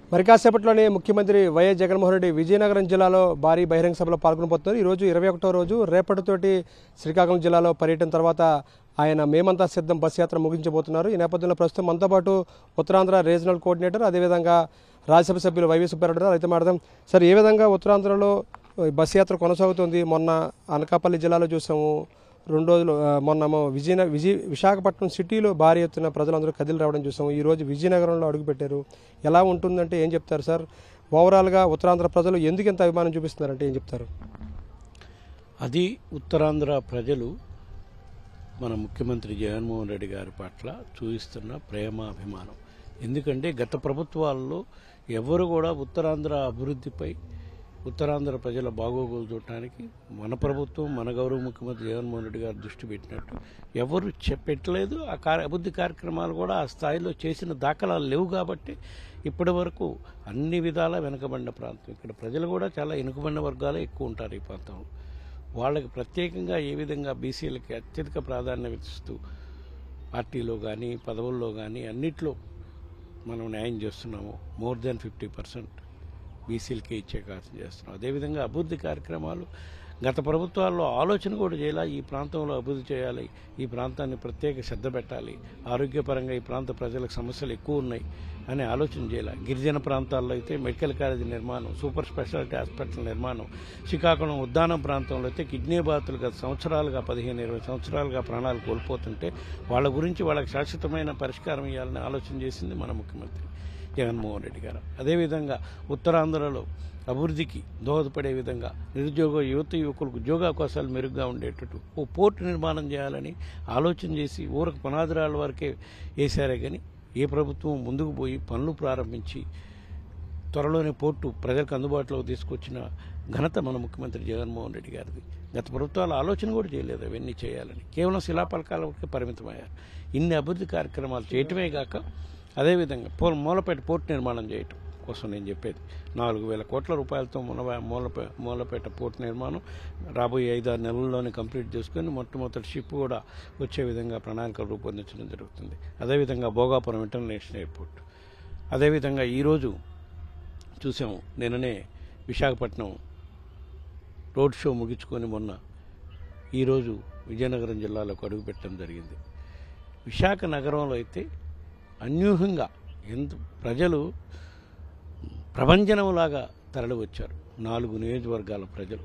మరి కాసేపట్లోనే ముఖ్యమంత్రి వైఎస్ జగన్మోహన్ రెడ్డి విజయనగరం జిల్లాలో భారీ బహిరంగ సభలో పాల్గొనబోతున్నారు ఈరోజు ఇరవై ఒకటో రోజు రేపటితోటి శ్రీకాకుళం జిల్లాలో పర్యటన తర్వాత ఆయన మేమంతా సిద్ధం బస్ యాత్ర ముగించబోతున్నారు ఈ నేపథ్యంలో ప్రస్తుతం మనతో పాటు ఉత్తరాంధ్ర రీజనల్ కోఆర్డినేటర్ అదేవిధంగా రాజ్యసభ సభ్యులు వైవి సుబ్బారెడ్డి గారు అయితే మాడదాం సార్ ఏ విధంగా ఉత్తరాంధ్రలో ఈ బస్ యాత్ర కొనసాగుతుంది మొన్న అనకాపల్లి జిల్లాలో చూసాము రెండు రోజులు ఆ, మొన్న విజయన విజయ విశాఖపట్నం సిటీలో భారీ ఎత్తున ప్రజలందరూ కదిలి రావడం చూసాము ఈ రోజు విజయనగరంలో అడుగుపెట్టారు ఎలా ఉంటుందంటే ఏం చెప్తారు సార్ ఓవరాల్గా ఉత్తరాంధ్ర ప్రజలు ఎందుకు ఎంత అభిమానం చూపిస్తున్నారంటే ఏం చెప్తారు అది ఉత్తరాంధ్ర ప్రజలు మన ముఖ్యమంత్రి జగన్మోహన్ రెడ్డి గారి పట్ల చూపిస్తున్న ప్రేమ అభిమానం ఎందుకంటే గత ప్రభుత్వాల్లో ఎవరు కూడా ఉత్తరాంధ్ర అభివృద్ధిపై ఉత్తరాంధ్ర ప్రజల బాగోగులు చూడటానికి మన ప్రభుత్వం మన గౌరవ ముఖ్యమంత్రి జగన్మోహన్ రెడ్డి గారు దృష్టి పెట్టినట్టు ఎవరు చె- పెట్టలేదు ఆ కార్య అభివృద్ధి కార్యక్రమాలు కూడా ఆ స్థాయిలో చేసిన దాఖలాలు లేవు కాబట్టి ఇప్పటి వరకు అన్ని విధాలా వెనుకబడిన ప్రాంతం ఇక్కడ ప్రజలు కూడా చాలా వెనుకబడిన వర్గాలే ఎక్కువ ఉంటారు ఈ ప్రాంతంలో వాళ్ళకి ప్రత్యేకంగా ఏ విధంగా బీసీలకి అత్యధిక ప్రాధాన్యత ఇస్తూ పార్టీలో కానీ పదవుల్లో కానీ అన్నిట్లో మనం న్యాయం చేస్తున్నాము మోర్ దాన్ ఫిఫ్టీ పర్సెంట్ బీసీలకే ఇచ్చే కార్యం చేస్తున్నాం అదేవిధంగా అభివృద్ధి కార్యక్రమాలు గత ప్రభుత్వాల్లో ఆలోచన కూడా చేయాలి ఈ ప్రాంతంలో అభివృద్ధి చేయాలి ఈ ప్రాంతాన్ని ప్రత్యేక శ్రద్ధ పెట్టాలి ఆరోగ్యపరంగా ఈ ప్రాంత ప్రజలకు సమస్యలు ఎక్కువ ఉన్నాయి అనే ఆలోచన చేయాలి గిరిజన ప్రాంతాల్లో అయితే మెడికల్ కాలేజీ నిర్మాణం సూపర్ స్పెషాలిటీ హాస్పిటల్ నిర్మాణం శ్రీకాకుళం ఉద్దానం ప్రాంతంలో అయితే కిడ్నీ బాధితులు గత సంవత్సరాలుగా పదిహేను ఇరవై సంవత్సరాలుగా ప్రాణాలు కోల్పోతుంటే వాళ్ళ గురించి వాళ్ళకి శాశ్వతమైన పరిష్కారం ఇవ్వాలని ఆలోచన చేసింది మన ముఖ్యమంత్రి జగన్మోహన్ రెడ్డి గారు అదేవిధంగా ఉత్తరాంధ్రలో అభివృద్ధికి దోహదపడే విధంగా నిరుద్యోగ యువత యువకులకు ఉద్యోగావకాశాలు మెరుగ్గా ఉండేటట్టు ఓ పోర్టు నిర్మాణం చేయాలని ఆలోచన చేసి ఊరకు పునాదిరాల వరకే వేశారే కానీ ఏ ప్రభుత్వం ముందుకు పోయి పనులు ప్రారంభించి త్వరలోనే పోర్టు ప్రజలకు అందుబాటులోకి తీసుకొచ్చిన ఘనత మన ముఖ్యమంత్రి జగన్మోహన్ రెడ్డి గారిది గత ప్రభుత్వాలు ఆలోచన కూడా చేయలేదు అవన్నీ చేయాలని కేవలం శిలాపలకాలకే పరిమితమయ్యారు ఇన్ని అభివృద్ధి కార్యక్రమాలు చేయటమే కాక అదేవిధంగా పో మూలపేట పోర్టు నిర్మాణం చేయటం కోసం నేను చెప్పేది నాలుగు వేల కోట్ల రూపాయలతో మూల మూలపే మూలపేట పోర్టు నిర్మాణం రాబోయే ఐదారు నెలల్లోనే కంప్లీట్ చేసుకొని మొట్టమొదటి షిప్ కూడా వచ్చే విధంగా ప్రణాళికలు రూపొందించడం జరుగుతుంది అదేవిధంగా భోగాపురం ఇంటర్నేషనల్ ఎయిర్పోర్ట్ అదేవిధంగా ఈరోజు చూసాము నిన్ననే విశాఖపట్నం రోడ్ షో ముగించుకొని మొన్న ఈరోజు విజయనగరం జిల్లాలోకి అడుగుపెట్టడం జరిగింది విశాఖ నగరంలో అయితే అన్యూహంగా ఎంత ప్రజలు ప్రభంజనంలాగా తరలి వచ్చారు నాలుగు నియోజకవర్గాల ప్రజలు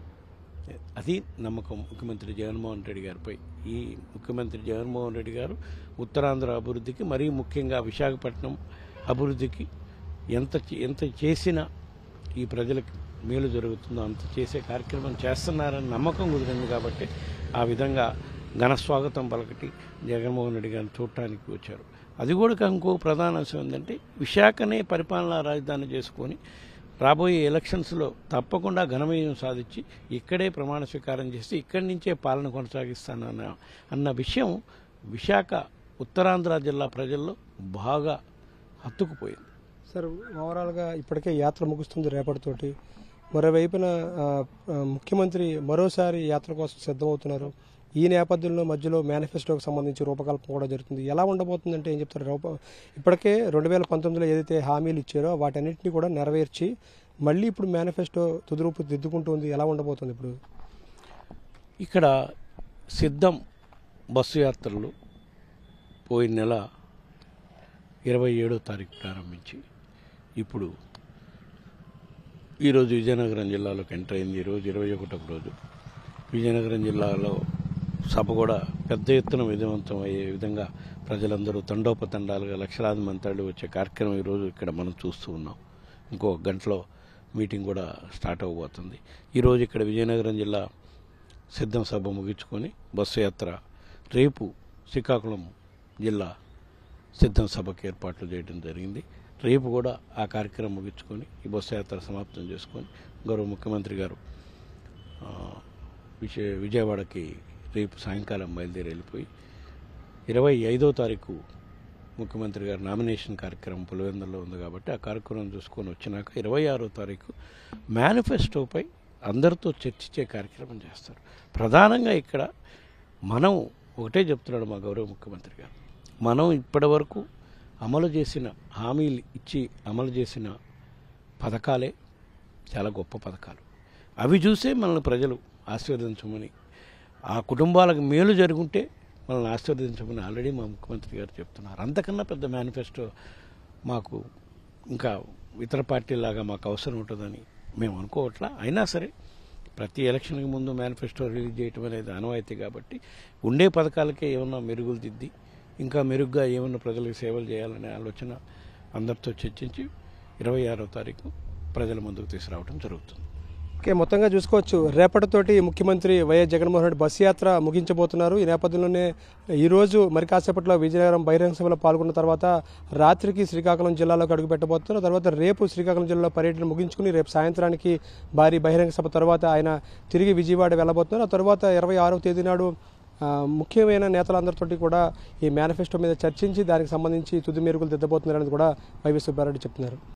అది నమ్మకం ముఖ్యమంత్రి జగన్మోహన్ రెడ్డి గారిపై ఈ ముఖ్యమంత్రి జగన్మోహన్ రెడ్డి గారు ఉత్తరాంధ్ర అభివృద్ధికి మరీ ముఖ్యంగా విశాఖపట్నం అభివృద్ధికి ఎంత చే- ఎంత చేసినా ఈ ప్రజలకు మేలు జరుగుతుందో అంత చేసే కార్యక్రమం చేస్తున్నారని నమ్మకం కుదిరింది కాబట్టి ఆ విధంగా ఘన స్వాగతం పలకటి జగన్మోహన్ రెడ్డి గారిని చూడటానికి వచ్చారు అది కూడా ఇంకో ప్రధాన అంశం ఏంటంటే విశాఖనే పరిపాలనా రాజధాని చేసుకొని రాబోయే ఎలక్షన్స్లో తప్పకుండా ఘనవిజయం సాధించి ఇక్కడే ప్రమాణ స్వీకారం చేసి ఇక్కడి నుంచే పాలన కొనసాగిస్తానన్న అన్న విషయం విశాఖ ఉత్తరాంధ్ర జిల్లా ప్రజల్లో బాగా హత్తుకుపోయింది సార్ ఓవరాల్గా ఇప్పటికే యాత్ర ముగుస్తుంది రేపటితోటి మరోవైపున ఆ, ఆ, ముఖ్యమంత్రి మరోసారి యాత్ర కోసం సిద్ధమవుతున్నారు ఈ నేపథ్యంలో మధ్యలో మేనిఫెస్టోకి సంబంధించి రూపకల్పన కూడా జరుగుతుంది ఎలా ఉండబోతుందంటే ఏం చెప్తారు రూప ఇప్పటికే రెండు వేల పంతొమ్మిదిలో ఏదైతే హామీలు ఇచ్చారో వాటన్నిటిని కూడా నెరవేర్చి మళ్ళీ ఇప్పుడు మేనిఫెస్టో తుదిరూపు దిద్దుకుంటుంది ఎలా ఉండబోతుంది ఇప్పుడు ఇక్కడ సిద్ధం బస్సు యాత్రలు పోయిన నెల ఇరవై ఏడో తారీఖు ప్రారంభించి ఇప్పుడు ఈరోజు విజయనగరం జిల్లాలోకి ఎంటర్ అయింది ఈరోజు ఇరవై ఒకటవ రోజు విజయనగరం జిల్లాలో సభ కూడా పెద్ద ఎత్తున విజయవంతం అయ్యే విధంగా ప్రజలందరూ తండోపతండాలుగా లక్షలాది మంది తరలి వచ్చే కార్యక్రమం ఈరోజు ఇక్కడ మనం చూస్తూ ఉన్నాం ఇంకో గంటలో మీటింగ్ కూడా స్టార్ట్ అవబోతుంది ఈరోజు ఇక్కడ విజయనగరం జిల్లా సిద్ధం సభ ముగించుకొని బస్సు యాత్ర రేపు శ్రీకాకుళం జిల్లా సిద్ధం సభకు ఏర్పాట్లు చేయడం జరిగింది రేపు కూడా ఆ కార్యక్రమం ముగించుకొని ఈ బస్సు యాత్ర సమాప్తం చేసుకొని గౌరవ ముఖ్యమంత్రి గారు ఆ, విజయ విజయవాడకి రేపు సాయంకాలం బయలుదేరి వెళ్ళిపోయి ఇరవై ఐదో తారీఖు ముఖ్యమంత్రి గారి నామినేషన్ కార్యక్రమం పులివెందులో ఉంది కాబట్టి ఆ కార్యక్రమం చూసుకొని వచ్చినాక ఇరవై ఆరో తారీఖు మేనిఫెస్టోపై అందరితో చర్చించే కార్యక్రమం చేస్తారు ప్రధానంగా ఇక్కడ మనం ఒకటే చెప్తున్నాడు మా గౌరవ ముఖ్యమంత్రి గారు మనం ఇప్పటి వరకు అమలు చేసిన హామీలు ఇచ్చి అమలు చేసిన పథకాలే చాలా గొప్ప పథకాలు అవి చూసే మనల్ని ప్రజలు ఆశీర్వదించమని ఆ కుటుంబాలకు మేలు జరుగుంటే మనల్ని ఆశీర్వదించమని ఆల్రెడీ మా ముఖ్యమంత్రి గారు చెప్తున్నారు అంతకన్నా పెద్ద మేనిఫెస్టో మాకు ఇంకా ఇతర పార్టీలాగా మాకు అవసరం ఉంటుందని మేము అనుకోవట్లా అయినా సరే ప్రతి ఎలక్షన్కి ముందు మేనిఫెస్టో రిలీజ్ చేయటం అనేది ఆనవాయితీ కాబట్టి ఉండే పథకాలకే ఏమన్నా మెరుగులు దిద్ది ఇంకా మెరుగ్గా ఏమన్నా ప్రజలకు సేవలు చేయాలనే ఆలోచన అందరితో చర్చించి ఇరవై ఆరో తారీఖు ప్రజల ముందుకు తీసుకురావడం జరుగుతుంది ఓకే మొత్తంగా చూసుకోవచ్చు రేపటితోటి ముఖ్యమంత్రి వైఎస్ జగన్మోహన్ రెడ్డి బస్సు యాత్ర ముగించబోతున్నారు ఈ నేపథ్యంలోనే ఈ రోజు మరి కాసేపట్లో విజయనగరం బహిరంగ సభలో పాల్గొన్న తర్వాత రాత్రికి శ్రీకాకుళం జిల్లాలోకి అడుగు పెట్టబోతున్నారు తర్వాత రేపు శ్రీకాకుళం జిల్లాలో పర్యటన ముగించుకుని రేపు సాయంత్రానికి భారీ బహిరంగ సభ తర్వాత ఆయన తిరిగి విజయవాడ వెళ్ళబోతున్నారు ఆ తర్వాత ఇరవై ఆరవ తేదీ నాడు ఆ, ముఖ్యమైన నేతలందరితోటి కూడా ఈ మేనిఫెస్టో మీద చర్చించి దానికి సంబంధించి తుది మెరుగులు దిద్దబోతున్నారని కూడా వైవి సుబ్బారెడ్డి చెప్తున్నారు